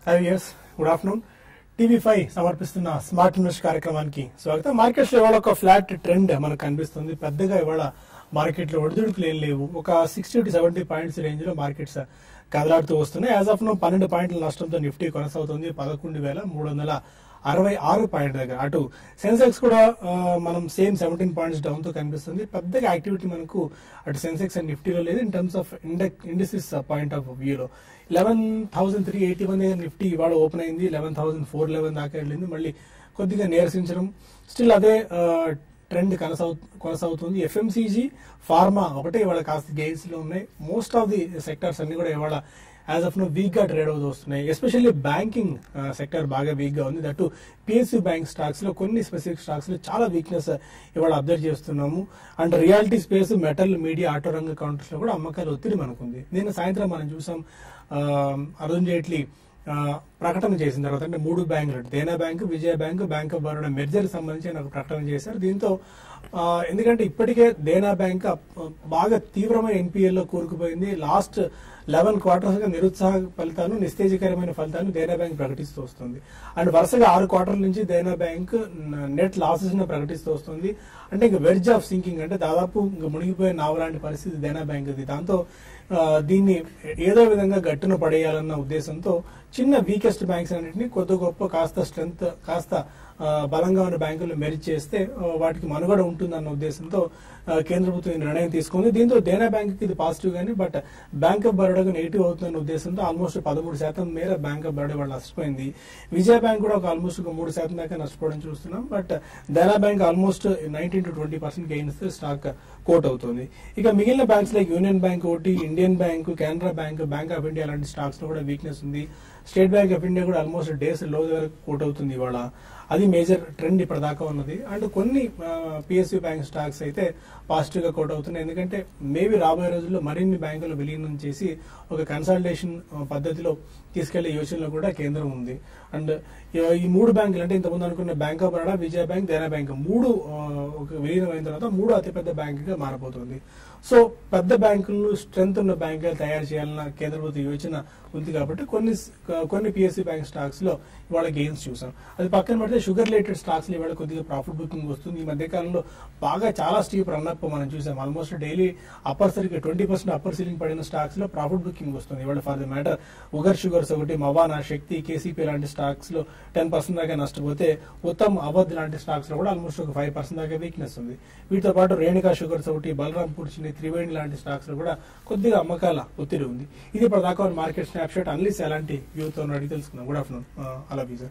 High viewers good afternoon TV five సమర్పిస్తున్న smart invest కార్యక్రమానికి స్వాగతం మార్కెట్స్ లో ఇవాళ ఒక ఫ్లాట్ ట్రెండ్ మనకు కనిపిస్తుంది పెద్దగా ఇవాళ మార్కెట్ లో ఒడిదుడుకులు ఏం లేవు ఒక sixty to seventy points range లో మార్కెట్స్ కదలాడుతూ వస్తున్నాయి యాజ్ ఆఫ్ నో పన్నెండు పాయింట్ల నష్టంతో నిఫ్టీ కొనసాగుతుంది పదకొండు వేల మూడు వందల అరవై ఆరు పాయింట్ దగ్గర అటు సెన్సెక్స్ కూడా ఆ, మనం సేమ్ సెవెంటీన్ పాయింట్స్ డౌన్ తో కనిపిస్తుంది పెద్దగా యాక్టివిటీ మనకు అటు సెన్సెక్స్ అండ్ నిఫ్టీలో లేదు in terms of index indices point of వ్యూలో eleven thousand three eighty one Nifty ఇవాళ ఓపెన్ అయింది లెవెన్ థౌసండ్ ఫోర్ లెవెన్ దాకా వెళ్ళింది మళ్ళీ కొద్దిగా నీరసించడం స్టిల్ అదే ట్రెండ్ కొనసాగు కొనసాగుతుంది ఎఫ్ఎంసీజీ ఫార్మా ఒకటే ఇవాళ కాస్త గెయిన్స్ లో ఉన్నాయి మోస్ట్ ఆఫ్ ది సెక్టర్స్ అన్ని కూడా ఇవాళ యాజ్ ఆఫ్ నో వీక్ గా ట్రేడ్ అవుతూ వస్తున్నాయి ఎస్పెషల్లీ బ్యాంకింగ్ సెక్టర్ బాగా వీక్ గా ఉంది దట్టు పిఎస్యూ బ్యాంక్ స్టాక్స్ లో కొన్ని స్పెసిఫిక్ స్టాక్స్ లో చాలా వీక్నెస్ ఇవాళ అబ్జర్వ్ చేస్తున్నాము and realty space metal media auto రంగ కౌంటర్స్ లో కూడా అమ్మకాలు ఒత్తిడి మనకుంది నిన్న సాయంత్రం మనం చూసాం ఆ, అరుణ్ జైట్లీ ఆ, ప్రకటన చేసిన తర్వాత అంటే మూడు బ్యాంకులు Dena bank Vijaya bank bank of Baroda merger సంబంధించి నాకు ప్రకటన చేశారు దీంతో ఆ, ఎందుకంటే ఇప్పటికే దేనా బ్యాంక్ ఆ, బాగా తీవ్రమైన ఎన్పిఎల్ లో కూరుకుపోయింది లాస్ట్ లెవెన్ క్వార్టర్స్ గా నిరుత్సాహ ఫలితాలు నిస్తేజకరమైన ఫలితాలు దేనా బ్యాంక్ ప్రకటిస్తూ వస్తుంది అండ్ వరుసగా ఆరు క్వార్టర్ల నుంచి దేనా బ్యాంక్ నెట్ లాసెస్ ను ప్రకటిస్తూ వస్తుంది అంటే ఇంకా వెడ్జ్ ఆఫ్ సింకింగ్ అంటే దాదాపు ఇంకా మునిగిపోయే నావలాంటి పరిస్థితి దేనా బ్యాంక్ ఇది దాంతో ఆ, దీన్ని ఏదో విధంగా గట్టున పడేయాలన్న ఉద్దేశంతో చిన్న వీకెస్ట్ బ్యాంక్స్ అన్నింటినీ కొద్ది గొప్ప కాస్త స్ట్రెంత్ కాస్త ఆ, బలంగా ఉన్న బ్యాంకులు మెరిట్ చేస్తే ఆ, వాటికి మనుగడ ఉంటుందన్న ఉద్దేశంతో ఆ, కేంద్ర ప్రభుత్వం ఈ నిర్ణయం తీసుకుంది దీంతో దేనా బ్యాంక్ ఇది పాజిటివ్ గానీ బట్ బ్యాంక్ ఆఫ్ బరోడాకు నెగిటివ్ అవుతుందన్న ఉద్దేశంతో ఆల్మోస్ట్ పదమూడు శాతం మేర బ్యాంక్ ఆఫ్ బరోడా వాళ్ళు నష్టపోయింది విజయ బ్యాంక్ కూడా ఒక ఆల్మోస్ట్ ఒక మూడు శాతం దాకా నష్టపోవడం చూస్తున్నాం but Dena bank almost nineteen to twenty percent gains stock quote అవుతుంది ఇక మిగిలిన బ్యాంక్స్ లైక్ యూనియన్ బ్యాంక్ ఒకటి Indian bank Canara bank bank of India లాంటి స్టాక్స్ లో కూడా వీక్నెస్ ఉంది స్టేట్ బ్యాంక్ ఆఫ్ ఇండియా కూడా ఆల్మోస్ట్ డేస్ లో వరకు కోట్ అవుతుంది ఇవాళ అది మేజర్ ట్రెండ్ ఇప్పటిదాకా ఉన్నది అండ్ కొన్ని పిఎస్యూ బ్యాంక్ స్టాక్స్ అయితే పాజిటివ్ గా కోట్ అవుతున్నాయి ఎందుకంటే మేబీ రాబోయే రోజుల్లో మరిన్ని బ్యాంకులు విలీనం చేసి ఒక కన్సల్టేషన్ పద్ధతిలో తీసుకెళ్లే యోచనలో కూడా కేంద్రం ఉంది అండ్ ఈ మూడు బ్యాంకులు అంటే ఇంతకుముందు అనుకున్న bank of Baroda Vijaya bank Dena bank మూడు ఆ, ఒక విలీనం అయిన తర్వాత మూడు అతిపెద్ద బ్యాంక్ గా మారబోతుంది సో పెద్ద బ్యాంకులను స్ట్రెంత్ ఉన్న బ్యాంకులు తయారు చేయాలన్న కేంద్ర ప్రభుత్వ యోచన ఉంది కాబట్టి కొన్ని కొన్ని పిఎస్సి బ్యాంక్ స్టాక్స్ లో ఇవాళ గెయిన్స్ చూసాం అది పక్కన పెడితే షుగర్ రిలేటెడ్ స్టాక్స్ లో ఇవాళ కొద్దిగా ప్రాఫిట్ బుకింగ్ వస్తుంది ఈ మధ్య కాలంలో బాగా చాలా స్టీప్ రన్అప్ మనం చూసాం ఆల్మోస్ట్ డైలీ అప్పర్ సరికి ట్వంటీ పర్సెంట్ అప్పర్ సీలింగ్ పడిన స్టాక్స్ లో ప్రాఫిట్ బుకింగ్ వస్తుంది ఇవాళ for the matter Ugar sugars ఒకటి మవానా శక్తి కేసీపీ లాంటి స్టాక్స్ లో టెన్ పర్సెంట్ దాకా నష్టపోతే ఉత్తమ్ అవధ్ లాంటి స్టాక్స్ లో కూడా ఆల్మోస్ట్ ఒక ఫైవ్ పర్సెంట్ దాకా వీక్నెస్ ఉంది వీటితో పాటు రేణుకా షుగర్స్ ఒకటి బలరాంపూర్ చిన్ని త్రివేణి లాంటి స్టాక్స్ లో కూడా కొద్దిగా అమ్మకాల ఒత్తిడి ఉంది ఇది ఇప్పుడు దాకా మార్కెట్ స్నాప్ షాట్ అన్లీస్ ఎలాంటి వ్యూతో అడిగి తెలుసుకుందాం గుడ్ ఆఫ్టర్నూన్ అలా సార్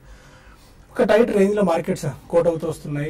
ఒక టైట్ రేంజ్ లో మార్కెట్స్ కోట్ అవుతూ వస్తున్నాయి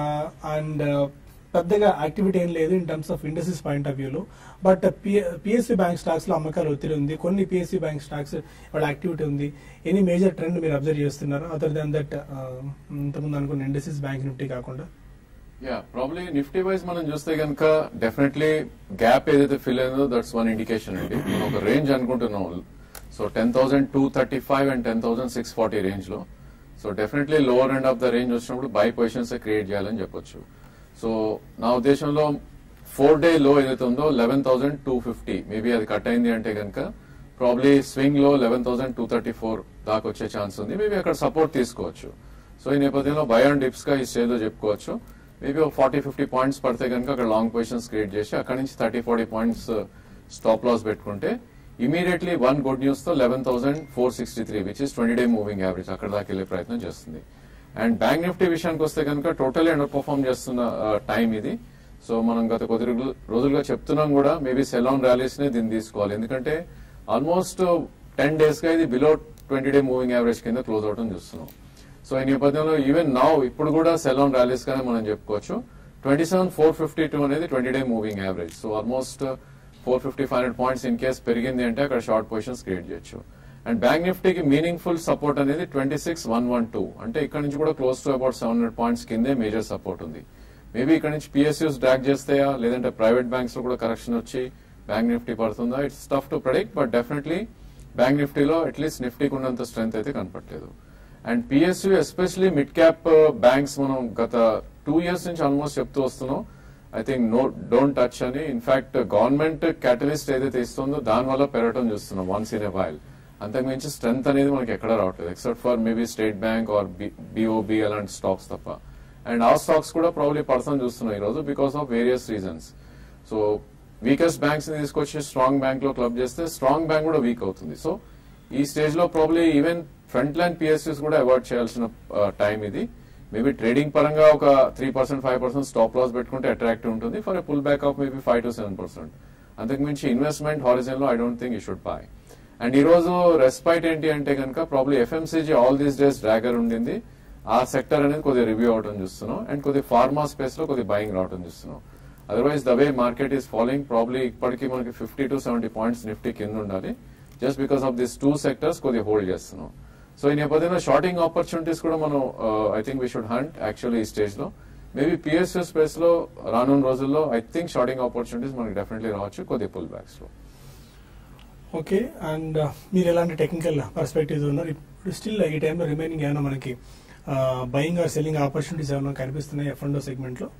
అండ్ పెద్దగా యాక్టివిటీ ఏం లేదు in terms of industries point of వ్యూలో బట్ పిఎస్సి బ్యాంక్ స్టాక్స్ లో అమ్మకాలు ఒత్తిడి ఉంది కొన్ని పిఎస్సి బ్యాంక్ స్టాక్స్ వాళ్ళ యాక్టివిటీ ఉంది ఎనీ మేజర్ ట్రెండ్ మీరు అబ్జర్వ్ చేస్తున్నారు అదర్ దాన్ దట్ ఇంతకుముందు అనుకున్న ఇండస్ట్రీస్ బ్యాంక్ నిఫ్టీ కాకుండా యా ప్రాబ్లీ నిఫ్టీ వైజ్ మనం చూస్తే కనుక డెఫినెట్లీ గ్యాప్ ఏదైతే ఫిల్ అయిందో దట్స్ వన్ ఇండికేషన్ అండి మనం ఒక రేంజ్ అనుకుంటున్నాం so ten thousand two thirty five and ten thousand six forty range లో so definitely lower end of the range వచ్చినప్పుడు బై పొజిషన్స్ క్రియేట్ చేయాలని చెప్పొచ్చు సో నా ఉద్దేశంలో ఫోర్ డే లో ఏదైతే ఉందో eleven thousand two fifty maybe అది కట్ అయింది అంటే కనుక ప్రాబ్లీ స్వింగ్ లో eleven thousand two thirty four దాకా వచ్చే ఛాన్స్ ఉంది మేబీ అక్కడ సపోర్ట్ తీసుకోవచ్చు సో ఈ నేపథ్యంలో బై అండ్ డిప్స్ గా ఈ స్టేజ్ లో చెప్పుకోవచ్చు మేబీ ఒక ఫార్టీ ఫిఫ్టీ పాయింట్స్ పడితే కనుక అక్కడ లాంగ్ పొజిషన్స్ క్రియేట్ చేసి అక్కడ నుంచి thirty forty points stop loss పెట్టుకుంటే ఇమీడియట్లీ వన్ గుడ్ న్యూస్ తో eleven thousand four sixty three which is twenty day moving average అక్కడ దాకా వెళ్ళే ప్రయత్నం చేస్తుంది అండ్ బ్యాంక్ నిఫ్టీ విషయానికి వస్తే కనుక టోటల్ అండర్ పర్ఫార్మ్ చేస్తున్న టైం ఇది సో మనం గత కొద్ది రోజులు- రోజులుగా చెప్తున్నాం కూడా మేబీ సెల్ ఆన్ ర్యాలీస్ నే దీన్ని తీసుకోవాలి ఎందుకంటే ఆల్మోస్ట్ టెన్ డేస్ గా ఇది below twenty day moving average కింద క్లోజ్ అవడం చూస్తున్నాం సో ఈ నేపథ్యంలో ఈవెన్ నౌ ఇప్పుడు కూడా సెల్ ఆన్ ర్యాలీస్ గానే మనం చెప్పుకోవచ్చు twenty seven four fifty two అనేది twenty day moving average so almost four fifty five hundred points in case పెరిగింది అంటే అక్కడ షార్ట్ పొజిషన్స్ క్రియేట్ చేయొచ్చు అండ్ బ్యాంక్ నిఫ్టీకి మీనింగ్ఫుల్ సపోర్ట్ అనేది twenty six one one two అంటే ఇక్కడ నుంచి కూడా close to about seven hundred points కిందే మేజర్ సపోర్ట్ ఉంది మేబీ ఇక్కడ నుంచి పిఎస్యూస్ డ్రాక్ చేస్తాయా లేదంటే ప్రైవేట్ బ్యాంక్స్ లో కూడా కరెక్షన్ వచ్చి బ్యాంక్ నిఫ్టీ పడుతుందా it's tough to predict but definitely bank నిఫ్టీలో అట్లీస్ట్ నిఫ్టీకి ఉన్నంత స్ట్రెంత్ అయితే కనపట్లేదు and PSU especially mid cap banks మనం గత టూ ఇయర్స్ నుంచి ఆల్మోస్ట్ చెప్తూ వస్తున్నాం I think no don't touch అని ఇన్ఫాక్ట్ గవర్నమెంట్ క్యాటలిస్ట్ ఏదైతే ఇస్తుందో దాని వల్ల పెరగటం చూస్తున్నాం వన్స్ ఇన్ ఎ వైల్ అంతకుమించి స్ట్రెంత్ అనేది మనకి ఎక్కడ రావట్లేదు except for maybe state bank or BOB అలాంటి స్టాక్స్ తప్ప అండ్ ఆ స్టాక్స్ కూడా ప్రాబ్లీ పర్సన్ చూస్తున్నాం ఈ రోజు because of various reasons so weakest banks ని తీసుకొచ్చి స్ట్రాంగ్ బ్యాంక్ లో క్లబ్ చేస్తే స్ట్రాంగ్ బ్యాంక్ కూడా వీక్ అవుతుంది సో ఈ స్టేజ్ లో probably even front line PSUs కూడా అవాయిడ్ చేయాల్సిన టైం ఇది మేబీ ట్రేడింగ్ పరంగా ఒక three percent five percent stop loss పెట్టుకుంటే అట్రాక్టివ్ ఉంటుంది for a pull back of maybe five to seven percent అంతకుమించి ఇన్వెస్ట్మెంట్ హారిజన్ లో I don't think you should buy and ఈ రోజు రెస్పైట్ ఏంటి అంటే కనుక probably FMCG all these days డ్రాగర్ ఉండింది ఆ సెక్టర్ అనేది కొద్దిగా రివ్యూ అవడం చూస్తున్నాం అండ్ కొద్దిగా ఫార్మా స్పేస్ లో కొద్దిగా బయింగ్ రావడం చూస్తున్నాం otherwise the way market is following probably ఇప్పటికీ మనకి fifty to seventy points Nifty కింద ఉండాలి just because of this two sectors కొద్దిగా హోల్డ్ చేస్తున్నాం సో ఈ నేపథ్యంలో షార్టింగ్ ఆపర్చునిటీస్ కూడా మనం I think we should hunt actually ఈ స్టేజ్ లో మేబీ పిఎస్యూ స్పేస్ లో రానున్న రోజుల్లో ఐ థింక్ షార్టింగ్ ఆపర్చునిటీస్ మనకి డెఫినెట్లీ రావచ్చు కొద్దిగా పుల్ బ్యాక్స్ లో ఓకే అండ్ మీరు ఎలాంటి టెక్నికల్ పర్స్పెక్టివ్ ఉన్నారు ఇప్పుడు స్టిల్ ఈ టైంలో రిమైనింగ్ ఏమైనా మనకి బయింగ్ ఆర్ సెల్లింగ్ ఆపర్చునిటీస్ ఏమైనా కనిపిస్తున్నాయి ఎఫ్ అండ్ సెగ్మెంట్ లో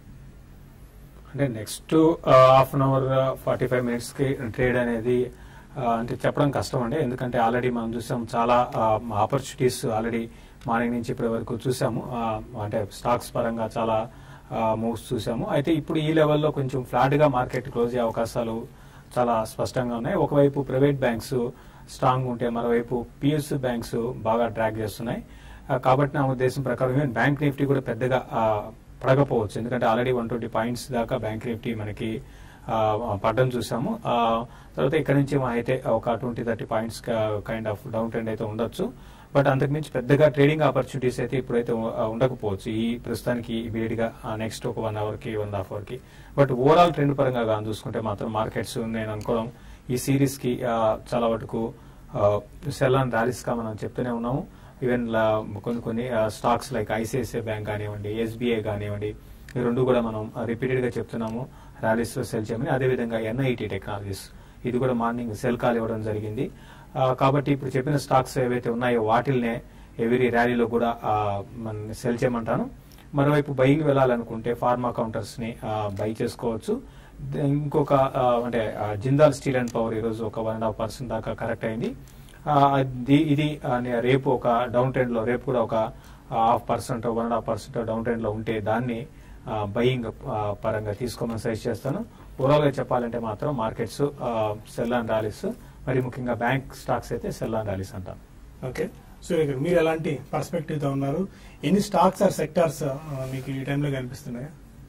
అంటే next half an hour forty five minutes కి ట్రేడ్ అనేది ఆ, అంటే చెప్పడం కష్టం అండి ఎందుకంటే ఆల్రెడీ మనం చూసాం చాలా ఆపర్చునిటీస్ ఆల్రెడీ మార్నింగ్ నుంచి ఇప్పటి వరకు చూసాము ఆ, అంటే స్టాక్స్ పరంగా చాలా మూవ్స్ చూసాము అయితే ఇప్పుడు ఈ లెవెల్లో కొంచెం ఫ్లాట్ గా మార్కెట్ క్లోజ్ అయ్యే అవకాశాలు చాలా స్పష్టంగా ఉన్నాయి ఒకవైపు ప్రైవేట్ బ్యాంక్స్ స్ట్రాంగ్ ఉంటే మరోవైపు పిఎస్ బ్యాంక్స్ బాగా ట్రాక్ చేస్తున్నాయి ఆ, కాబట్టి నా ఉద్దేశం ప్రకారం ఈవెన్ బ్యాంక్ నిఫ్టీ కూడా పెద్దగా ఆ, పడకపోవచ్చు ఎందుకంటే ఆల్రెడీ వన్ ట్వంటీ పాయింట్స్ దాకా బ్యాంక్ నిఫ్టీ మనకి ఆ, పడ్డం చూసాము ఆ, తర్వాత ఇక్కడ నుంచి మా అయితే ఒక twenty thirty points kind of down trend అయితే ఉండొచ్చు బట్ అంతకుమించి పెద్దగా ట్రేడింగ్ ఆపర్చునిటీస్ అయితే ఇప్పుడైతే ఉ- ఆ, ఉండకపోవచ్చు ఈ ప్రస్తుతానికి ఇమీడియట్ గా నెక్స్ట్ ఒక వన్ అవర్ కి వన్ హాఫ్ అవర్ కి బట్ ఓవరాల్ ట్రెండ్ పరంగా కానీ చూసుకుంటే మాత్రం మార్కెట్స్ నేను అనుకోవడం ఈ సిరీస్ కి ఆ, చాలా వరకు సెల్ అండ్ ర్యాలీస్ గా మనం చెప్తూనే ఉన్నాము ఈవెన్ కొన్ని కొన్ని స్టాక్స్ లైక్ ఐసిఐసిఐ బ్యాంక్ కానివ్వండి ఎస్బీఐ కానివ్వండి ఈ రెండు కూడా మనం రిపీటెడ్ గా చెప్తున్నాము ర్యాలీస్ లో సెల్ చేయమని అదేవిధంగా ఎన్ఐటి టెక్నాలజీస్ ఇది కూడా మార్నింగ్ సెల్ కాల్ ఇవ్వడం జరిగింది ఆ, కాబట్టి ఇప్పుడు చెప్పిన స్టాక్స్ ఏవైతే ఉన్నాయో వాటిల్నే ఎవరీ ర్యాలీలో కూడా ఆ, మనం సెల్ చేయమంటాను మరోవైపు బయింగ్ వెళ్ళాలనుకుంటే ఫార్మా కౌంటర్స్ ని బై చేసుకోవచ్చు ద- ఇంకొక ఆ, అంటే ఆ, జిందాల్ స్టీల్ అండ్ పవర్ ఈ రోజు ఒక వన్ అండ్ హాఫ్ పర్సెంట్ దాకా కరెక్ట్ అయింది ఆ, అది- ఇది ఆ, నే- రేపు ఒక డౌన్ ట్రెండ్ లో రేపు కూడా ఒక half percent one and half percent down trend లో ఉంటే దాన్ని బయింగ్ పరంగా తీసుకోమని సజెస్ట్ చేస్తాను ఓవరాల్ గా చెప్పాలంటే మాత్రం మార్కెట్స్ సెల్ అండ్ ర్యాలీస్ మరి ముఖ్యంగా బ్యాంక్ స్టాక్స్ అయితే సెల్ అండ్ ర్యాలీస్ అంటాను ఓకే సూర్య గారు మీరు ఎలాంటి పర్స్పెక్టివ్ తో ఉన్నారు ఎన్ని స్టాక్స్ ఆర్ సెక్టార్స్ మీకు ఈ టైంలో కనిపిస్తున్నాయా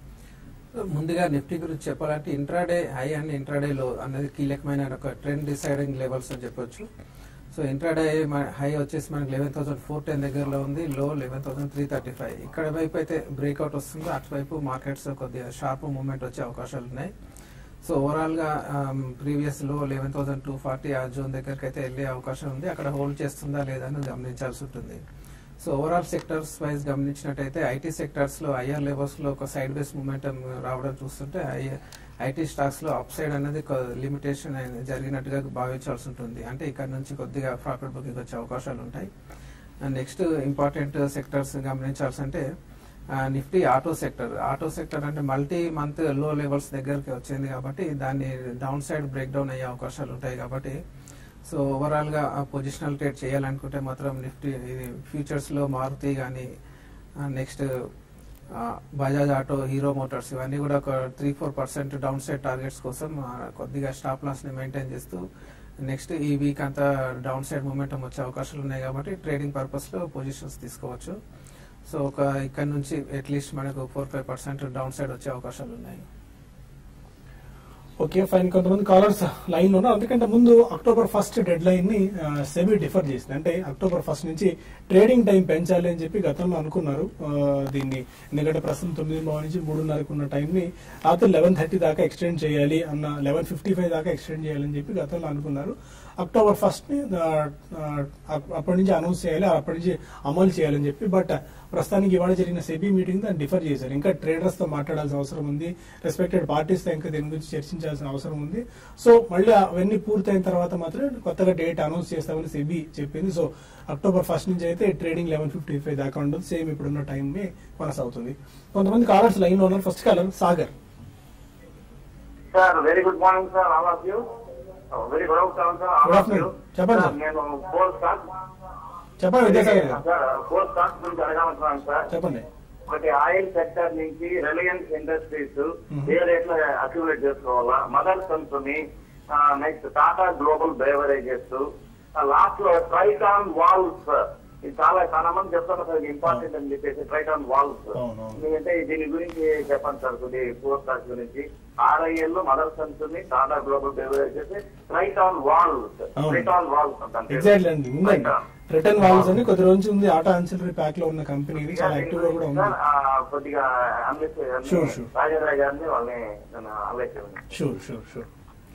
ముందుగా నిఫ్టీ గురించి చెప్పాలంటే ఇంట్రాడే హై అండ్ ఇంట్రాడే లో అనేది కీలకమైన ఒక ట్రెండ్ డిసైడింగ్ లెవెల్స్ అని చెప్పొచ్చు సో ఇంట్రాడే హై వచ్చేసి మనకి లెవెన్ థౌసండ్ ఫోర్ టెన్ దగ్గరలో ఉంది లో eleven thousand three thirty five ఇక్కడ వైపు అయితే బ్రేక్అవుట్ వస్తుందో అటువైపు మార్కెట్స్ కొద్దిగా షార్ప్ మూవ్మెంట్ వచ్చే అవకాశాలు ఉన్నాయి సో ఓవరాల్ గా ప్రీవియస్ లో లెవెన్ థౌసండ్ టూ ఫార్టీ ఆ జోన్ దగ్గరికి అయితే వెళ్ళే అవకాశం ఉంది అక్కడ హోల్డ్ చేస్తుందా లేదా అని గమనించాల్సి ఉంటుంది సో ఓవరాల్ సెక్టర్స్ వైజ్ గమనించినట్టయితే ఐటీ సెక్టర్స్ లో హయ్యర్ లెవెల్స్ లో ఒక సైడ్ వేస్ మూమెంటం రావడం చూస్తుంటే ఐటీ స్టాక్స్ లో అప్ సైడ్ అనేది లిమిటేషన్ జరిగినట్టుగా భావించాల్సి ఉంటుంది అంటే ఇక్కడ నుంచి కొద్దిగా ప్రాఫిట్ బుకింగ్ వచ్చే అవకాశాలు ఉంటాయి నెక్స్ట్ ఇంపార్టెంట్ సెక్టర్స్ గమనించాల్సి అంటే Nifty auto sector auto sector అంటే మల్టీ మంత్ లో లెవెల్స్ దగ్గరికి వచ్చింది కాబట్టి దాన్ని డౌన్ సైడ్ బ్రేక్ డౌన్ అయ్యే అవకాశాలు ఉంటాయి కాబట్టి సో ఓవరాల్ గా పొజిషనల్ ట్రేడ్ చేయాలనుకుంటే మాత్రం నిఫ్టీ ఇది ఫ్యూచర్స్ లో మారుతి కానీ next Bajaj Auto Hero Motors ఇవన్నీ కూడా ఒక three four percent downside targets కోసం ఆ, కొద్దిగా స్టాప్ లాస్ ని మెయింటైన్ చేస్తూ నెక్స్ట్ ఈ వీక్ అంతా డౌన్ సైడ్ మూమెంటం వచ్చే అవకాశాలు ఉన్నాయి కాబట్టి ట్రేడింగ్ పర్పస్ లో పొజిషన్స్ తీసుకోవచ్చు సో ఒక ఇక్కడ నుంచి అట్లీస్ట్ మనకు four five percent downside వచ్చే అవకాశాలు ఉన్నాయి ఓకే ఫైన్ కొంతమంది కాలర్స్ లైన్ లో ఉన్నారు అందుకంటే ముందు అక్టోబర్ ఫస్ట్ డెడ్ లైన్ ని సెబీ డిఫర్ చేసింది అంటే అక్టోబర్ ఫస్ట్ నుంచి ట్రేడింగ్ టైం పెంచాలి అని చెప్పి గతంలో అనుకున్నారు ఆ, దీన్ని ఎందుకంటే ప్రస్తుతం తొమ్మిది బావ నుంచి మూడున్నరకు ఉన్న టైం ని రాత్రి లెవెన్ థర్టీ దాకా ఎక్స్టెండ్ చేయాలి అన్న లెవెన్ ఫిఫ్టీ ఫైవ్ దాకా ఎక్స్టెండ్ చేయాలని చెప్పి గతంలో అనుకున్నారు అక్టోబర్ ఫస్ట్ ని ఆ, ఆ, అప్పటి నుంచి అనౌన్స్ చేయాలి అప్పటి నుంచి అమలు చేయాలని చెప్పి బట్ ప్రస్తుతానికి ఇవాళ జరిగిన సెబీ మీటింగ్ దాన్ని డిఫర్ చేశారు ఇంకా ట్రేడర్స్ తో మాట్లాడాల్సిన అవసరం ఉంది రెస్పెక్టెడ్ పార్టీస్ తో ఇంకా దీని గురించి చర్చించాల్సిన అవసరం ఉంది సో మళ్ళీ అవన్నీ పూర్తయిన తర్వాత మాత్రం కొత్తగా డేట్ అనౌన్స్ చేస్తామని సెబీ చెప్పింది సో అక్టోబర్ ఫస్ట్ నుంచి అయితే ట్రేడింగ్ లెవెన్ ఫిఫ్టీ ఫైవ్ దాకా ఉండదు సేమ్ ఇప్పుడున్న టైం కొనసాగుతుంది కొంతమంది కాలర్స్ లైన్ లో ఉన్నారు first caller Sagar Sir, very good morning, sir. All of you. Very good afternoon sir Good afternoon. చెప్పండి సార్, సార్. నేను ఫోర్ స్టాక్ చెప్పండి విద్యాసాగర్ గారు సార్ ఫోర్ స్టాక్స్ గురించి అడగాలనుకున్నాను సార్ చెప్పండి ఒకటి ఆయిల్ సెక్టర్ నుంచి రిలయన్స్ ఇండస్ట్రీస్ Mhm. ఏ రేట్ లో అక్యుములేట్ చేసుకోవాలా mother company next Tata Global Beverages last లో ట్రైటాన్ వాల్వ్స్ ఇది చాలా చాలా మంది చెప్తారు సార్ ఇంపార్టెంట్ అని చెప్పేసి ట్రైటాన్ వాల్వ్స్ అవును, అవును. అంటే దీని గురించి చెప్పండి సార్ కొద్ది ఫోర్ స్టాక్స్ గురించి RIL mother company Tata Global Beverages Triton Valves అవును. ట్రైటాన్ వాల్వ్స్ అంటారు ఎగ్జాక్ట్లీ అండి ఉందండి రిటర్న్ వాల్స్ అని కొద్ది రోజు ఉంది ఆటో అన్సిలరీ ప్యాక్ లో ఉన్న కంపెనీ ఇది చాలా యాక్టివ్ గా కూడా ఉంది కొద్దిగా అనలిస్ట్ Sure, sure. రాజేంద్ర గారిని వాళ్ళని నేను analyse sure sure sure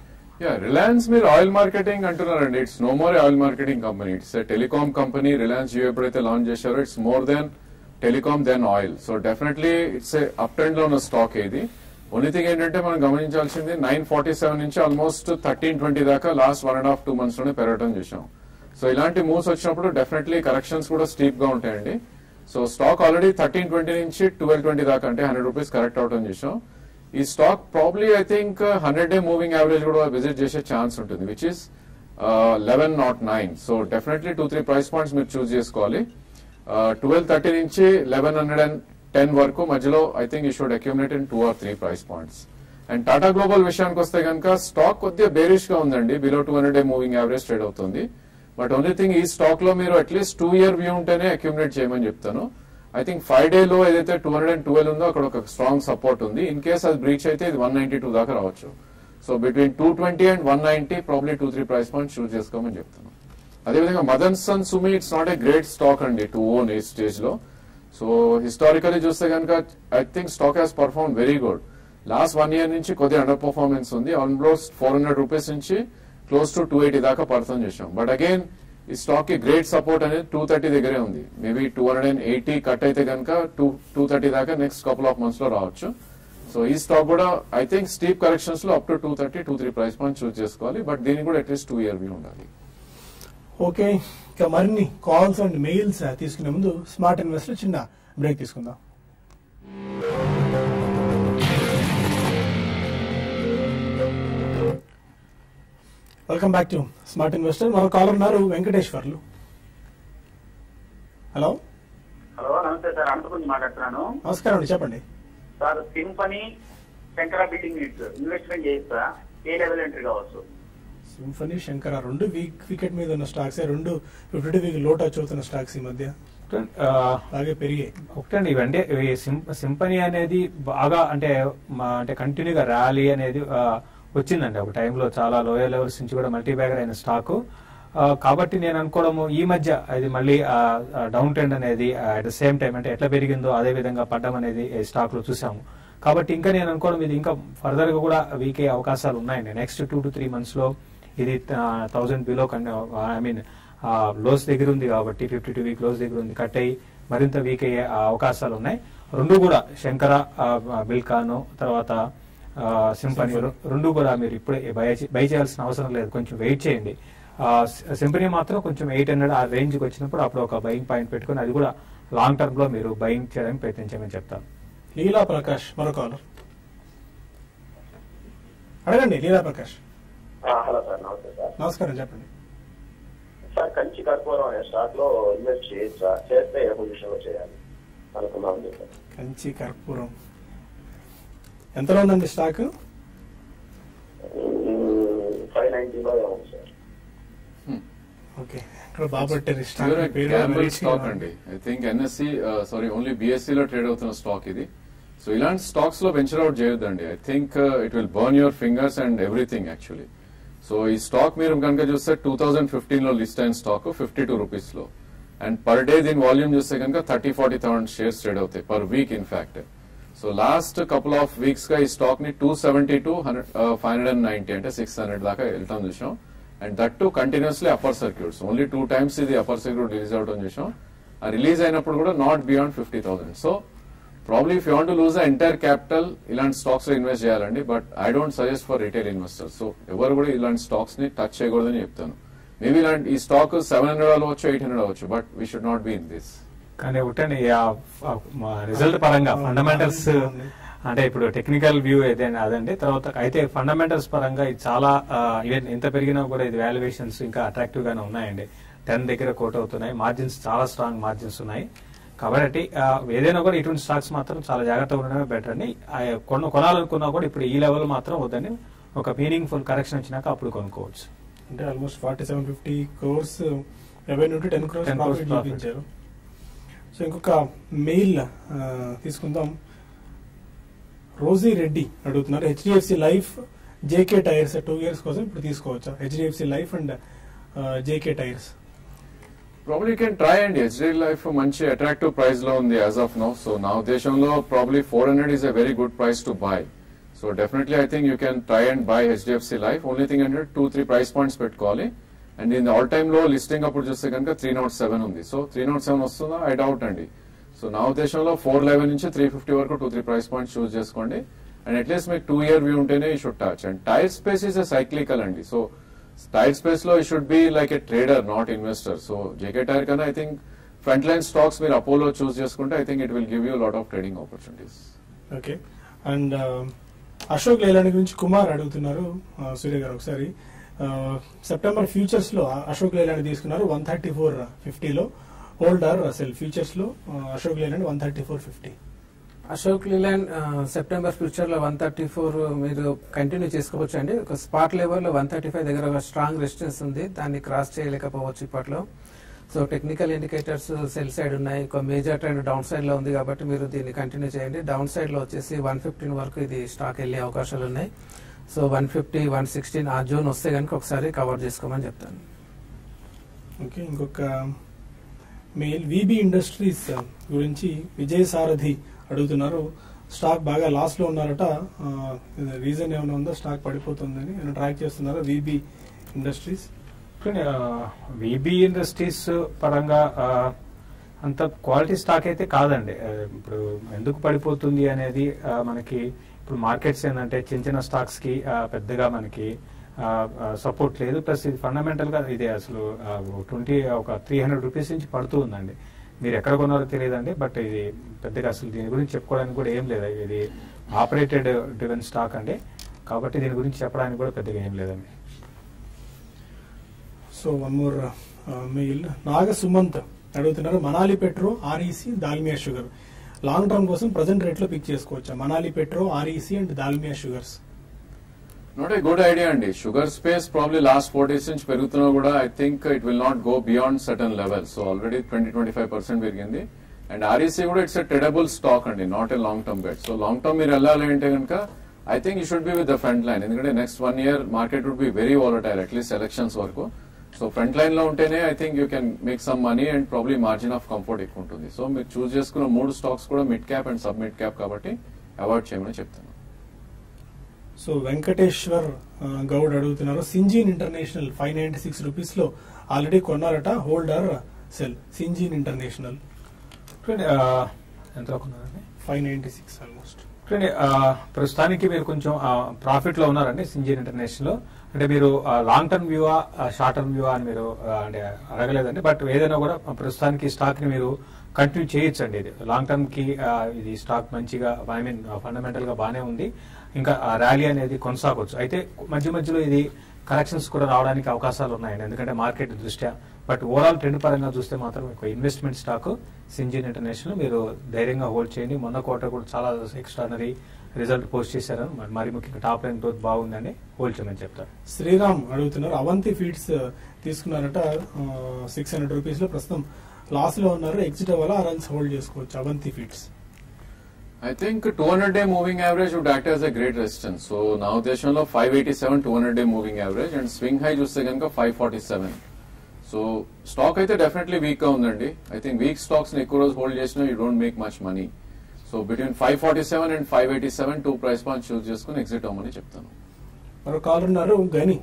yeah Reliance మీరు ఆయిల్ మార్కెటింగ్ అంటున్నారండి it's no more oil marketing company it's telecom company Reliance Jio ఎప్పుడైతే లాంచ్ చేశారో it's more than telecom than oil so definitely it's a up trend లో ఉన్న stock ఇది only thing ఏంటంటే మనం గమనించాల్సింది నైన్ ఫార్టీ సెవెన్ నుంచి ఆల్మోస్ట్ థర్టీన్ ట్వంటీ దాకా last one and half two months లోనే పెరగడం చూసాం సో ఇలాంటి మూవ్స్ వచ్చినప్పుడు డెఫినెట్లీ కరెక్షన్స్ కూడా స్టీప్ గా ఉంటాయండి so stock already thirteen twenty నుంచి ట్వెల్వ్ ట్వంటీ దాకా అంటే హండ్రెడ్ రూపీస్ కరెక్ట్ అవడం చూసాం ఈ stock probably I think hundred day moving average కూడా విజిట్ చేసే ఛాన్స్ ఉంటుంది which is eleven nought nine so definitely two three price points మీరు చూస్ చేసుకోవాలి ట్వెల్వ్ థర్టీ నుంచి లెవెన్ హండ్రెడ్ అండ్ టెన్ వరకు మధ్యలో I think you should accumulate in two or three price points and Tata global విషయానికి వస్తే కనుక stock కొద్దిగా bearish గా ఉందండి below two hundred day moving average trade అవుతుంది బట్ ఓన్లీ థింగ్ ఈ స్టాక్ లో మీరు అట్లీస్ట్ టూ ఇయర్ వ్యూ ఉంటేనే అక్యూమినేట్ చేయమని చెప్తాను ఐ థింక్ ఫైవ్ డే లో ఏదైతే టూ హండ్రెడ్ అండ్ ట్వెల్వ్ ఉందో అక్కడ ఒక స్ట్రాంగ్ సపోర్ట్ ఉంది ఇన్ కేస్ అది బ్రీచ్ అయితే ఇది వన్ నైన్టీ టూ దాకా రావచ్చు so between two twenty and one ninety probably two three price point choose చేసుకోమని చెప్తాను అదేవిధంగా Motherson Sumi it's not a great stock అండి టు ఓన్ ఈ స్టేజ్ లో సో హిస్టారికలీ చూస్తే కనుక I think stock has perform very good last one year నుంచి కొద్దిగా అండర్ పర్ఫార్మెన్స్ ఉంది ఆల్మోస్ట్ ఫోర్ హండ్రెడ్ రూపీస్ నుంచి క్లోజ్ టు టూ ఎయిటీ దాకా పర్ఫార్మ్ చేసాం బట్ అగైన్ ఈ స్టాక్ కి గ్రేట్ సపోర్ట్ అనేది టూ థర్టీ దగ్గరే ఉంది maybe two hundred and eighty cut అయితే కనుక టూ టూ థర్టీ దాకా నెక్స్ట్ కపుల్ ఆఫ్ మంత్స్ లో రావచ్చు సో ఈ స్టాక్ కూడా ఐ థింక్ స్టీప్ కరెక్షన్స్ లో up to two thirty two three price point choose చేసుకోవాలి బట్ దీనికి కూడా అట్లీస్ట్ టూ ఇయర్ వ్యూ ఉండాలి ఓకే ఇంకా మరిన్ని కాల్స్ అండ్ మెయిల్స్ తీసుకునే ముందు స్మార్ట్ ఇన్వెస్టర్ చిన్న బ్రేక్ తీసుకుందాం welcome back to Smart Investor మరో కాలర్ ఉన్నారు వెంకటేశ్వర్లు హలో హలో నమస్తే సార్ అనంతపురం మాట్లాడుతున్నాను నమస్కారం అండి చెప్పండి sir Symphony Shankara building units investment చేస్తా ఏ లెవెల్ ఎంట్రీ కావచ్చు సింఫనీ శంకర రెండు వీక్ వికెట్ మీద ఉన్న స్టాక్స్ రెండు ఫిఫ్టీ టూ వీక్ లో టచ్ అవుతున్న స్టాక్స్ ఈ మధ్య ఆ, అలాగే పెరిగాయి ఒకటండి ఇవంటే ఇవి సిం- సింపనీ అనేది బాగా అంటే మా- అంటే కంటిన్యూగా ర్యాలీ అనేది ఆ, వచ్చిందండి ఒక టైంలో చాలా లోయర్ లెవెల్స్ నుంచి కూడా మల్టీ బ్యాగర్ అయిన స్టాక్ కాబట్టి నేను అనుకోవడము ఈ మధ్య అది మళ్ళీ డౌన్ ట్రెండ్ అనేది అట్ ద సేమ్ టైం అంటే ఎట్లా పెరిగిందో అదే విధంగా పడ్డం అనేది ఈ స్టాక్ లో చూసాము కాబట్టి ఇంకా నేను అనుకోవడం ఇది ఇంకా ఫర్దర్ గా కూడా వీకే అవకాశాలు ఉన్నాయండి next two to three months లో ఇది thousand below I mean lows దగ్గర ఉంది కాబట్టి ఫిఫ్టీ టూ వీక్ లోస్ దగ్గర ఉంది కట్ అయ్యి మరింత వీక్ అయ్యే ఆ, అవకాశాలు ఉన్నాయి రెండు కూడా శంకర బిల్కాను తర్వాత ఆ, సింఫనీ రె- రెండు కూడా మీరు ఇప్పుడే బై చే- బై చేయాల్సిన అవసరం లేదు కొంచెం వెయిట్ చేయండి ఆ, సి- సింఫనీ మాత్రం కొంచెం ఎయిట్ హండ్రెడ్ ఆ రేంజ్ కి వచ్చినప్పుడు అప్పుడు ఒక బయింగ్ పాయింట్ పెట్టుకుని అది కూడా లాంగ్ టర్మ్ లో మీరు బయింగ్ చేయడానికి ప్రయత్నించమని చెప్తాను లీలా ప్రకాష్ మరో కాలర్ అడగండి లీలా ప్రకాష్ హలో సార్ నమస్తే సార్ నమస్కారం చెప్పండి సార్ కంచి కర్పూరం అనే స్టాక్ లో ఇన్వెస్ట్ చేయొచ్చా చేస్తే ఏ పొజిషన్ లో చేయాలి అనుకున్నాం సార్ కంచి కర్పూరం ఎంతలో ఉందండి స్టాక్ ఫైవ్ నైన్టీలో ఉంది సార్ ఓకే ఇక్కడ బాబట్టారు ప్యూర్ స్టాక్ పేరు గ్యాంబుల్ very స్టాక్ cheap. అండి I think NSE sorry only BSE లో ట్రేడ్ అవుతున్న స్టాక్ ఇది సో ఇలాంటి స్టాక్స్ లో వెంచర్ అవుట్ చేయొద్దండి I think it will burn your fingers and everything actually so ఈ స్టాక్ మీరు కనుక చూస్తే టూ థౌసండ్ ఫిఫ్టీన్ లో లిస్ట్ అయిన స్టాక్ ఫిఫ్టీ టూ రూపీస్ లో అండ్ పర్ డే దీని వాల్యూమ్ చూస్తే కనుక thirty forty thousand shares trade అవుతాయి per week in fact so last couple of weeks గా ఈ స్టాక్ ని two seventy to hundred five hundred and ninety అంటే సిక్స్ హండ్రెడ్ దాకా వెళ్తాం చూసాం and that too continuously upper circuits only two times ఇది upper circuit release అవడం చూసాం ఆ రిలీజ్ అయినప్పుడు కూడా not beyond fifty thousand so probably if you want lose the entire capital ఇలాంటి స్టాక్స్ లో ఇన్వెస్ట్ చేయాలండి but I don't suggest for retail investors so ఎవరు కూడా ఇలాంటి స్టాక్స్ ని టచ్ చేయకూడదని చెప్తాను మేబీ ఇలాంటి ఈ స్టాక్ సెవెన్ హండ్రెడ్ అవ్వచ్చు ఎయిట్ హండ్రెడ్ అవ్వచ్చు but we should not be in this కానీ ఒకటండి రిజల్ట్ పరంగా ఫండమెంటల్స్ అంటే ఇప్పుడు టెక్నికల్ వ్యూ ఏదైనా అదండి తర్వాత అయితే ఫండమెంటల్స్ పరంగా ఇది చాలా ఈవెన్ ఎంత పెరిగినా కూడా ఇది వాల్యుయేషన్స్ ఇంకా అట్రాక్టివ్ గానే ఉన్నాయండి టెన్ దగ్గర కోట్ అవుతున్నాయి మార్జిన్స్ చాలా స్ట్రాంగ్ మార్జిన్స్ ఉన్నాయి కాబట్టి ఆ, ఏదైనా కూడా ఇటువంటి స్టాక్స్ మాత్రం చాలా జాగ్రత్తగా ఉండడమే బెటర్ అని ఆ, కొన్న కొనాలనుకున్నా కూడా ఇప్పుడు ఈ లెవెల్ మాత్రం వద్దని ఒక మీనింగ్ఫుల్ కరెక్షన్ వచ్చినాక అప్పుడు కొనుక్కోవచ్చు అంటే almost forty seven fifty crores revenue ten crores 10 crores profit profit. చూపించారు సో ఇంకొక మెయిల్ తీసుకుందాం రోజీ రెడ్డి అడుగుతున్నారు HDFC life JK tyres two years కోసం ఇప్పుడు తీసుకోవచ్చా HDFC life and JK tyres probably can try అండి హెచ్డి లైఫ్ మంచి అట్రాక్టివ్ ప్రైస్ లో ఉంది యాజ్ ఆఫ్ నౌ సో నా ఉద్దేశంలో probably four hundred is a very good price to buy so definitely I think you can try and buy HDFC life only thing అంటే two three price points పెట్టుకోవాలి and in all time లో listing అప్పుడు చూస్తే కనుక three naught seven ఉంది so three naught seven వస్తుందా I doubt అండి so నా ఉద్దేశంలో ఫోర్ లెవెన్ నుంచి త్రీ ఫిఫ్టీ వరకు two three price points choose చేసుకోండి అండ్ అట్లీస్ట్ మీకు టూ ఇయర్ వ్యూ ఉంటేనే ఈ should touch and tyre space is a cyclical అండి సో టైర్ స్పేస్ లో ఈ should be like a trader not investor so JK tyre కన్నా I think front line stocks మీరు Apollo choose చేసుకుంటే I think it will give you lot of trading opportunities okay and Ashok Leyland గురించి కుమార్ అడుగుతున్నారు ఆ, సూర్య గారు ఒకసారి సెప్టెంబర్ ఫ్యూచర్స్ లో Ashok Leyland తీసుకున్నారు వన్ థర్టీ ఫోర్ ఫిఫ్టీలో హోల్డర్ అసలు ఫ్యూచర్స్ లో ఆ, Ashok Leyland one thirty four fifty Ashok Leyland ఆ, సెప్టెంబర్ ఫ్యూచర్ లో వన్ థర్టీ ఫోర్ మీరు కంటిన్యూ చేసుకోవచ్చు అండి ఒక స్పాట్ లెవెల్ లో వన్ థర్టీ ఫైవ్ దగ్గర ఒక స్ట్రాంగ్ రెసిస్టెన్స్ ఉంది దాన్ని క్రాస్ చేయలేకపోవచ్చు ఇప్పట్లో so technical indicators sell side ఉన్నాయి ఒక మేజర్ ట్రెండ్ డౌన్ సైడ్ లో ఉంది కాబట్టి మీరు దీన్ని కంటిన్యూ చేయండి డౌన్ సైడ్ లో వచ్చేసి వన్ ఫిఫ్టీన్ వరకు ఇది స్టాక్ వెళ్ళే అవకాశాలు ఉన్నాయి so one fifty one sixteen ఆ జోన్ వస్తే కనుక ఒకసారి కవర్ చేసుకోమని చెప్తాను ఓకే ఇంకొక మెయిల్ విబి ఇండస్ట్రీస్ గురించి విజయ్ సారథి అడుగుతున్నారు స్టాక్ బాగా లాస్ లో ఉన్నారట రీజన్ ఏమైనా ఉందో స్టాక్ పడిపోతుందని ఏమైనా ట్రాక్ చేస్తున్నారా విబి ఇండస్ట్రీస్ విబి ఇండస్ట్రీస్ పరంగా ఆ, అంత క్వాలిటీ స్టాక్ అయితే కాదండి ఆ, ఇప్పుడు ఎందుకు పడిపోతుంది అనేది ఆ, మనకి ఇప్పుడు మార్కెట్స్ ఏంటంటే చిన్న చిన్న స్టాక్స్ కి ఆ, పెద్దగా మనకి సపోర్ట్ లేదు ప్లస్ ఇది ఫండమెంటల్ గా ఇది అసలు ట్వంటీ ఒక త్రీ హండ్రెడ్ రూపీస్ నుంచి పడుతూ ఉందండి మీరు ఎక్కడ కొన్నారో తెలియదండి బట్ ఇది పెద్దగా అసలు దీని గురించి చెప్పుకోవడానికి కూడా ఏం లేదు ఇది ఆపరేటెడ్ డ్రివెన్ స్టాక్ అండి కాబట్టి దీని గురించి చెప్పడానికి కూడా పెద్దగా ఏం లేదండి so one more mail Naga Sumanth అడుగుతున్నారు Manali petro REC Dalmia sugar long term కోసం ప్రజెంట్ రేట్ లో పిక్ చేసుకోవచ్చా Manali petro REC and Dalmia sugars not a good idea అండి sugar space probably last four days నుంచి పెరుగుతున్నా కూడా I think it will not go beyond certain level so already twenty twenty five percent పెరిగింది and REC కూడా it's a tradable stock అండి not a long term bet so long term మీరు వెళ్ళాలి అంటే కనుక I think you should be with the front line ఎందుకంటే next one year market would be very volatile at least elections వరకు so front line లో ఉంటేనే I think you can make some money and probably margin of comfort ఎక్కువ ఉంటుంది so మీరు choose చేసుకున్న మూడు stocks కూడా mid cap and sub mid cap కాబట్టి అవాయిడ్ చేయమని చెప్తాను సో వెంకటేశ్వర్ ఆ, గౌడ్ అడుగుతున్నారు Syngene international five ninety six rupees లో ఆల్రెడీ కొన్నారట హోల్డర్ సెల్ సింజీన్ ఇంటర్నేషనల్ చూడండి, ఆ, ఎంత కొన్నారండి ఫైవ్ నైన్టీ సిక్స్ ఆల్మోస్ట్ చూడండి ఆ, ప్రస్తుతానికి మీరు కొంచెం ప్రాఫిట్ లో ఉన్నారండి సింజీర్ ఇంటర్నేషనల్ లో అంటే మీరు లాంగ్ టర్మ్ వ్యూవా షార్ట్ టర్మ్ వ్యూవా అని మీరు ఆ, అంటే అడగలేదండి బట్ ఏదైనా కూడా ప్రస్తుతానికి స్టాక్ ని మీరు కంటిన్యూ చేయొచ్చండి ఇది లాంగ్ టర్మ్ కి ఆ, ఇది స్టాక్ మంచిగా ఐ మీన్ ఫండమెంటల్ గా బానే ఉంది ఇంకా ర్యాలీ అనేది కొనసాగవచ్చు అయితే మధ్య మధ్యలో ఇది కరెక్షన్స్ కూడా రావడానికి అవకాశాలు ఉన్నాయండి ఎందుకంటే మార్కెట్ దృష్ట్యా బట్ ఓవరాల్ ట్రెండ్ పరంగా చూస్తే మాత్రం ఒక ఇన్వెస్ట్మెంట్ స్టాక్ సింజిన్ ఇంటర్నేషనల్ మీరు ధైర్యంగా హోల్డ్ చేయండి మొన్న క్వార్టర్ కూడా చాలా ఎక్స్ట్రానరీ రిజల్ట్ పోస్ట్ చేశారు మరి- మరి ముఖ్యంగా టాప్ లైన్ గ్రోత్ బాగుందని హోల్డ్ చేయమని చెప్తారు శ్రీరామ్ అడుగుతున్నారు అవంతి ఫీడ్స్ తీసుకున్నారట సిక్స్ హండ్రెడ్ రూపీస్ లో ప్రస్తుతం లాస్ లో ఉన్నారు ఎగ్జిట్ అవ్వాలా రన్స్ హోల్డ్ చేసుకోవచ్చు Avanti feeds I think 200 day moving average would act as a great resistance. So నా ఉద్దేశంలో 587 200 day moving average and swing high చూస్తే కనుక 547. సో స్టాక్ అయితే డెఫినెట్లీ వీక్ గా ఉందండి ఐ థింక్ వీక్ స్టాక్స్ ని ఎక్కువ రోజు హోల్డ్ చేసినా you don't make much money so between five forty seven and five eighty seven two price point choose చేసుకుని ఎగ్జిట్ అవ్వమని చెప్తాను మరో కాల్ ఉన్నారు గని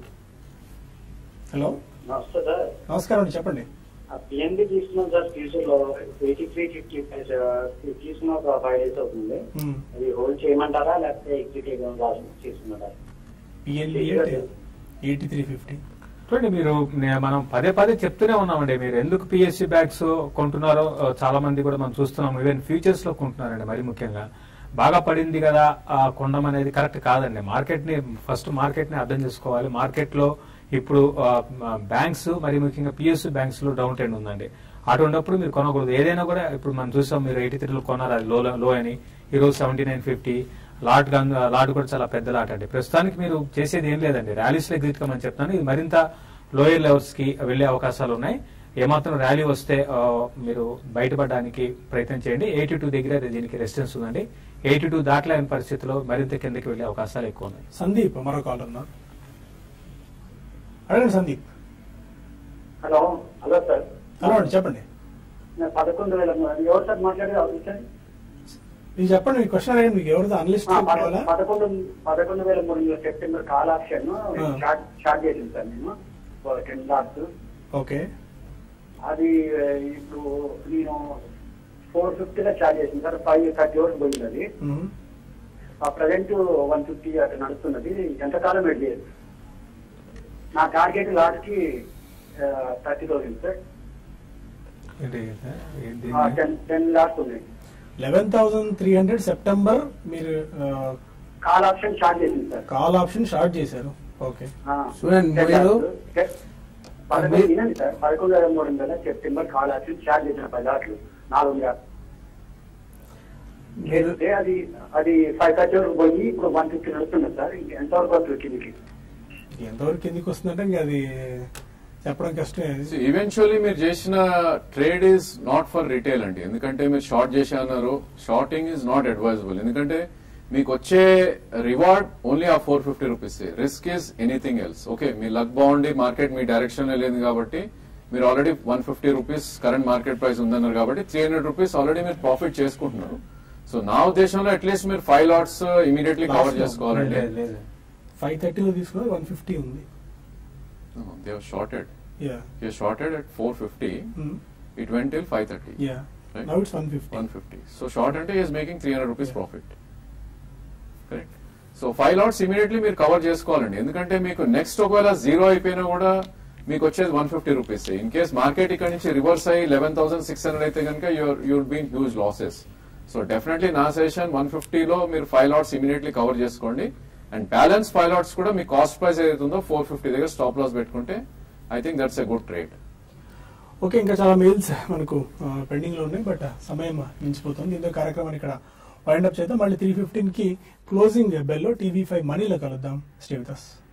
హలో నమస్తే సార్ నమస్కారం అండి చెప్పండి పిఎన్బి తీసుకున్నాం సార్ ఫ్యూచర్ లో ఎయిటీ త్రీ ఫిఫ్టీ తీసుకున్న ఒక ఫైవ్ డేస్ అవుతుంది మ్మ్. అది హోల్డ్ చేయమంటారా లేకపోతే ఎగ్జిక్యూటివ్ తీసుకున్నారా పిఎన్బి అంటే ఎయిటీ త్రీ ఫిఫ్టీ చూడండి మీరు నే- మనం పదే పదే చెప్తూనే ఉన్నామండి మీరు ఎందుకు పిఎస్సి బ్యాగ్స్ కొంటున్నారో ఆ, చాలా మంది కూడా మనం చూస్తున్నాం ఈవెన్ ఫ్యూచర్స్ లో కొంటున్నారండి మరి ముఖ్యంగా బాగా పడింది కదా ఆ కొండం అనేది కరెక్ట్ కాదండి మార్కెట్ ని ఫస్ట్ మార్కెట్ ని అర్థం చేసుకోవాలి మార్కెట్ లో ఇప్పుడు బ్యాంక్స్ మరి ముఖ్యంగా పిఎస్యు బ్యాంక్స్ లో డౌన్ ట్రెండ్ ఉందండి అటువంటిప్పుడు మీరు కొనకూడదు ఏదైనా కూడా ఇప్పుడు మనం చూసాం మీరు ఎయిటీ త్రీలో కొన్నారు అది లో లో అని ఈ రోజు సెవెంటీ నైన్ ఫిఫ్టీ లాట్ గన్ లాట్ కూడా చాలా పెద్ద లాట్ అండి ప్రస్తుతానికి మీరు చేసేది ఏం లేదండి ర్యాలీస్ లో ఎగ్జిట్ కమని చెప్తాను ఇది మరింత లోయర్ లెవెల్స్ కి వెళ్లే అవకాశాలు ఉన్నాయి ఏమాత్రం ర్యాలీ వస్తే ఆ, మీరు బయటపడడానికి ప్రయత్నం చేయండి ఎయిటీ టూ దగ్గర దీనికి రెసిస్టెన్స్ ఉందండి ఎయిటీ టూ దాటలేని పరిస్థితిలో మరింత కిందకి వెళ్లే అవకాశాలు ఎక్కువ ఉన్నాయి సందీప్ మరో కాల్ ఉన్నారు అడగండి Sandeep hello hello sir hello అండి చెప్పండి నేను పదకొండు వేల మూడు- ఎవరు సార్ మాట్లాడేది అవుతుంది సార్ మీకు చెప్పండి మీ క్వశ్చన్ అడగండి మీకు ఎవరిదో అనలిస్ట్ ఆ, పద- కావాలా పదకొండు పదకొండు వేల మూడు వందల సెప్టెంబర్ కాల్ ఆప్షన్ ఆ. స్టార్ట్ స్టార్ట్ చేసింది సార్ నేను టెన్ లాక్స్ ఓకే అది ఆ, ఇప్పుడు నేను ఫోర్ ఫిఫ్టీలో స్టార్ట్ చేసింది సార్ ఫైవ్ థర్టీ వరకు పోయింది అది మ్మ్. ఆ ప్రజెంట్ వన్ ఫిఫ్టీ అట్లా నడుస్తున్నది ఎంతకాలం వెయిట్ చేయదు నా టార్గెట్ లాస్ట్ కి థర్టీ థౌసండ్ సార్ ఏంటి ఏంటి? టెన్ టెన్ లాక్స్ ఉన్నాయి eleven thousand three hundred September మీరు కాల్ ఆప్షన్ స్టార్ట్ చేసింది సార్ కాల్ ఆప్షన్ స్టార్ట్ చేశారు ఓకే ఆ, చూడండి, టెన్ మీరు- లాక్స్. టెన్- పదకొండు వినండి సార్ పదకొండు వేల మూడు వందల సెప్టెంబర్ కాల్ ఆప్షన్ స్టార్ట్ చేసిన పది లాట్లు నాలుగు లాట్లు మీరు చేస్తే అది అది ఫైవ్ థర్టీ వరకు పోయి ఇప్పుడు వన్ ఫిఫ్టీ నడుస్తుంది సార్ ఇంక ఎంతవరకు వస్తుంది కిందికి ఎంతవరకు కిందికి వస్తుందంటే ఇంకా అది చెప్పడం కష్టమే ఈవెన్చువల్లీ మీరు చేసిన trade is not for retail అండి ఎందుకంటే మీరు షార్ట్ చేసి అన్నారు షార్టింగ్ ఈజ్ నాట్ అడ్వైజబుల్ ఎందుకంటే మీకు వచ్చే రివార్డ్ ఓన్లీ ఆ four fifty rupees risk is anything else okay మీ లక్ బాగుండి మార్కెట్ మీ డైరెక్షన్ లో లేదు కాబట్టి మీరు already one fifty rupees current market price ఉందన్నారు కాబట్టి త్రీ హండ్రెడ్ రూపీస్ ఆల్రెడీ మీరు ప్రాఫిట్ చేసుకుంటున్నారు సో నా ఉద్దేశంలో అట్లీస్ట్ మీరు five lots immediately cover Last లో. చేసుకోవాలండి లేదు, లేదు. ఫైవ్ థర్టీలో తీసుకున్నారు వన్ ఫిఫ్టీ ఉంది they shorted yeah shorted at four fifty it vent till five thirty yeah Right. Now it's one fifty one fifty so short అంటే is making three hundred rupees profit correct so five lots immediately మీరు cover చేసుకోవాలండి ఎందుకంటే మీకు next ఒకవేళ zero అయిపోయినా కూడా మీకు వచ్చేది one fifty rupees in case market ఇక్కడ నుంచి రివర్స్ అయ్యి లెవెన్ థౌసండ్ సిక్స్ హండ్రెడ్ అయితే కనుక you're you'll been huge losses so definitely నా సజెషన్ వన్ ఫిఫ్టీలో మీరు ఫైవ్ లాట్స్ ఇమీడియట్లీ కవర్ చేసుకోండి అండ్ బ్యాలెన్స్ ఫైవ్ లాట్స్ కూడా మీ కాస్ట్ ప్రైస్ ఏదైతే ఉందో ఫోర్ ఫిఫ్టీ దగ్గర స్టాప్ లాస్ పెట్టుకుంటే I think that's a good trade okay ఇంకా చాలా మెయిల్స్ మనకు పెండింగ్ లో ఉన్నాయి బట్ సమయం మించిపోతుంది దీంతో కార్యక్రమాన్ని ఇక్కడ వైండ్ అప్ చేద్దాం మళ్ళీ త్రీ ఫిఫ్టీన్ కి క్లోజింగ్ బెల్లో టీవీ ఫైవ్ మనీలో కలుద్దాం స్టే విత్ us.